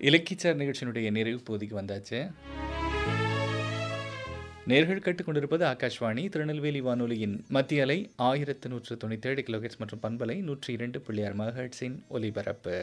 இலக்கியச்சார் நிகழ்ச்சியினுடைய நிறைவு பகுதிக்கு வந்தாச்சு நேர்கள் கேட்டுக்கொண்டிருப்பது ஆகாஷ்வாணி திருநெல்வேலி வானொலியின் மத்திய அலை ஆயிரத்து நூற்று தொண்ணூற்றி ஏழு கிலோஹெட்ஸ் மற்றும் பண்பலை நூற்றி இரண்டு புள்ளியார் மகட்ஸின் ஒலிபரப்பு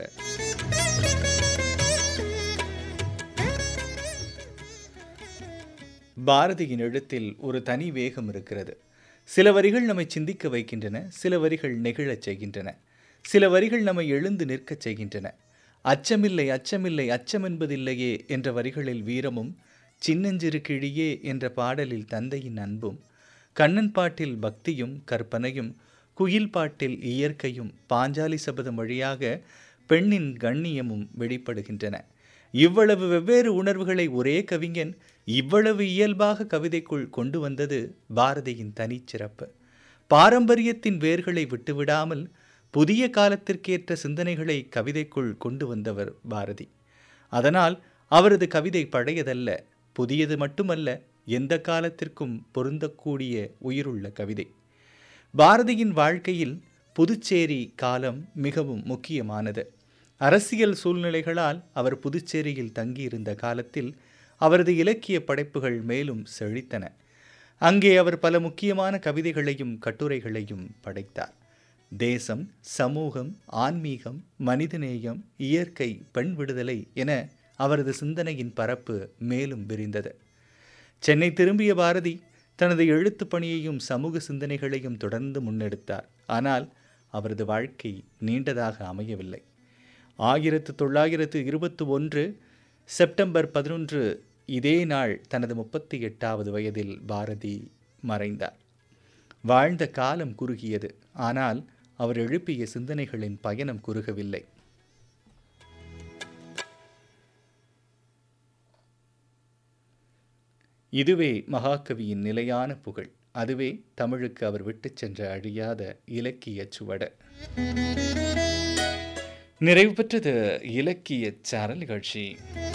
பாரதியின் எழுத்தில் ஒரு தனி வேகம் இருக்கிறது சில வரிகள் நம்மை சிந்திக்க வைக்கின்றன சில வரிகள் நெகிழச் செய்கின்றன சில வரிகள் நம்மை எழுந்து நிற்கச் செய்கின்றன அச்சமில்லை அச்சமில்லை அச்சம் என்பதில்லையே என்ற வரிகளில் வீரமும் சின்னஞ்சிறு கிழியே என்ற பாடலில் தந்தையின் அன்பும் கண்ணன் பாட்டில் பக்தியும் கற்பனையும் குயில் பாட்டில் இயற்கையும் பாஞ்சாலி சபதம் வழியாக பெண்ணின் கண்ணியமும் வெளிப்படுகின்றன இவ்வளவு வெவ்வேறு உணர்வுகளை ஒரே கவிஞன் இவ்வளவு இயல்பாக கவிதைக்குள் கொண்டு வந்தது பாரதியின் தனிச்சிறப்பு பாரம்பரியத்தின் வேர்களை விட்டுவிடாமல் புதிய காலத்திற்கேற்ற சிந்தனைகளை கவிதைக்குள் கொண்டு வந்தவர் பாரதி அதனால் அவரது கவிதை பழையதல்ல புதியது மட்டுமல்ல எந்த காலத்திற்கும் பொருந்தக்கூடிய உயிருள்ள கவிதை பாரதியின் வாழ்க்கையில் புதுச்சேரி காலம் மிகவும் முக்கியமானது அரசியல் சூழ்நிலைகளால் அவர் புதுச்சேரியில் தங்கியிருந்த காலத்தில் அவரது இலக்கிய படைப்புகள் மேலும் செழித்தன அங்கே அவர் பல முக்கியமான கவிதைகளையும் கட்டுரைகளையும் படைத்தார் தேசம் சமூகம் ஆன்மீகம் மனிதநேயம் இயற்கை பெண் விடுதலை என அவரது சிந்தனையின் பரப்பு மேலும் விரிந்தது சென்னை திரும்பிய பாரதி தனது எழுத்துப் பணியையும் சமூக சிந்தனைகளையும் தொடர்ந்து முன்னெடுத்தார் ஆனால் அவரது வாழ்க்கை நீண்டதாக அமையவில்லை ஆயிரத்து தொள்ளாயிரத்து இருபத்தி ஒன்று செப்டம்பர் பதினொன்று இதே நாள் தனது முப்பத்தி எட்டாவது வயதில் பாரதி மறைந்தார் வாழ்ந்த காலம் குறுகியது ஆனால் அவர் எழுப்பிய சிந்தனைகளின் பயணம் குறுகவில்லை இதுவே மகாகவியின் நிலையான புகழ் அதுவே தமிழுக்கு அவர் விட்டுச் சென்ற அழியாத இலக்கிய சுவட நிறைவு பெற்றது இலக்கிய சாரல் நிகழ்ச்சி